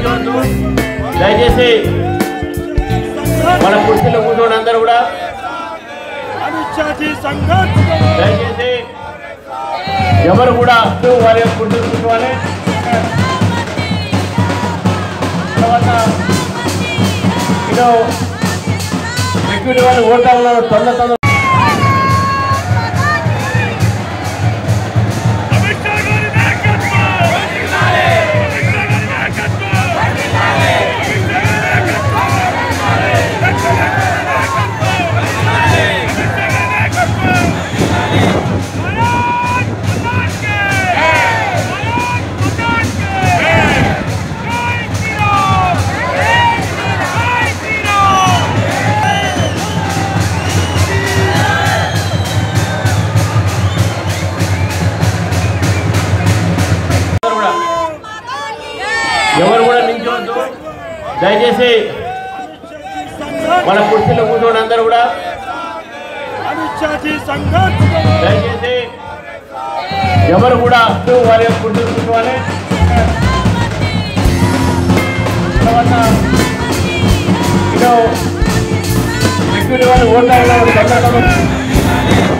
నిల్చోవద్దు దయచేసి మన కుర్చీలో కూర్చోండి అందరూ కూడా अनुच्छेदी संघर्ष దయచేసి ఎవరు కూడా వారి యొక్క కుర్చీలు కూర్చోవాలి తర్వాత ఇటు సెక్యూరిటీ వాళ్ళు ఓటా ఉన్నారు తొందర తొందర अमित शाह गारी नायकत्व अमित शाह गारी नायकत्व अमित शाह गारी नायकत्व अमित शाह गारी नायकत्व अमित शाह गारी नायकत्व भारत माता के भारत माता के जय श्री राम जय श्री राम ఎవరు కూడా ఎవరు కూడా నిల్చోవద్దు దయచేసి మన కుర్చీలో కూర్చోండి అందరూ కూడా अनुच्छेदी संघर्ष దయచేసి ఎవరు కూడా వారి యొక్క కుర్చీలు కూర్చోవాలి తర్వాత ఇటు సెక్యూరిటీ వాళ్ళు ఓటా ఉన్నారు తొందర తొందర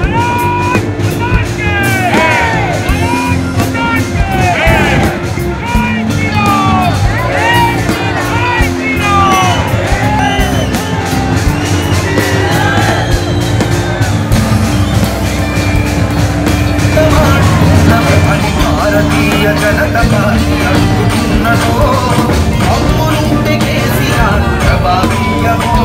భారతీయ జనత పార్టీ అనుకుంటున్నదో అమ్ములుంటే కేసీఆర్ ప్రభావీయమో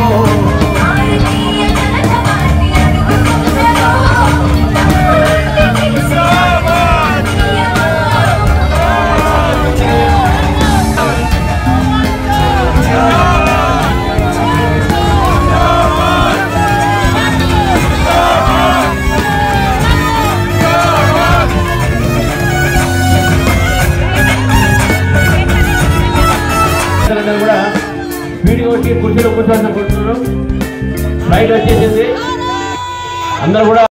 అందరూ కూడా వీడియో వచ్చి కుర్చీలో కూర్చోవాల్సిన కూర్చున్నారు బయట వచ్చేసింది అందరూ కూడా